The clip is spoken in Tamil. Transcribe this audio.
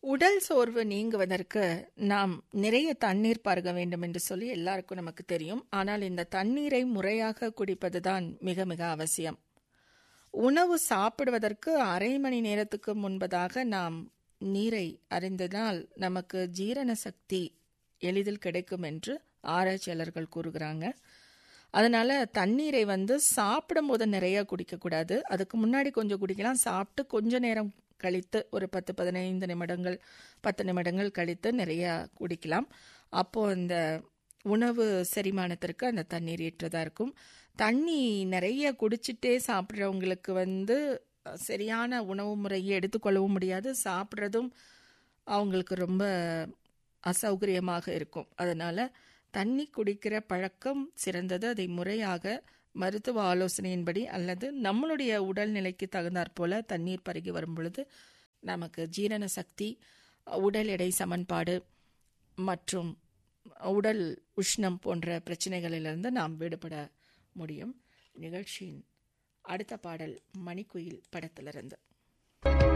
உடல் சோர்வு நீங்குவதற்கு நாம் நிறைய தண்ணீர் பருக வேண்டும் என்று சொல்லி எல்லாருக்கும் நமக்கு தெரியும் ஆனால் இந்த தண்ணீரை முறையாக குடிப்பதுதான் மிக மிக அவசியம் உணவு சாப்பிடுவதற்கு அரை மணி நேரத்துக்கு முன்பதாக நாம் நீரை அறிந்ததால் நமக்கு ஜீரண சக்தி எளிதில் கிடைக்கும் என்று ஆராய்ச்சியாளர்கள் கூறுகிறாங்க அதனால தண்ணீரை வந்து சாப்பிடும் போது நிறைய குடிக்கக்கூடாது அதுக்கு முன்னாடி கொஞ்சம் குடிக்கலாம் சாப்பிட்டு கொஞ்ச நேரம் கழித்து ஒரு பத்து பதினைந்து நிமிடங்கள் பத்து நிமிடங்கள் கழித்து நிறைய குடிக்கலாம் அப்போ அந்த உணவு செரிமானத்திற்கு அந்த தண்ணீர் ஏற்றதாக இருக்கும் தண்ணி நிறைய குடிச்சிட்டே சாப்பிட்றவங்களுக்கு வந்து சரியான உணவு முறையை எடுத்துக்கொள்ளவும் முடியாது சாப்பிட்றதும் அவங்களுக்கு ரொம்ப அசௌகரியமாக இருக்கும் அதனால் தண்ணி குடிக்கிற பழக்கம் சிறந்தது அதை முறையாக மருத்துவ ஆலோசனையின்படி அல்லது நம்மளுடைய உடல்நிலைக்கு தகுந்தாற் போல தண்ணீர் பருகி வரும் பொழுது நமக்கு ஜீரண சக்தி உடல் எடை சமன்பாடு மற்றும் உடல் உஷ்ணம் போன்ற பிரச்சனைகளிலிருந்து நாம் விடுபட முடியும் நிகழ்ச்சியின் அடுத்த பாடல் மணிக்குயில் படத்திலிருந்து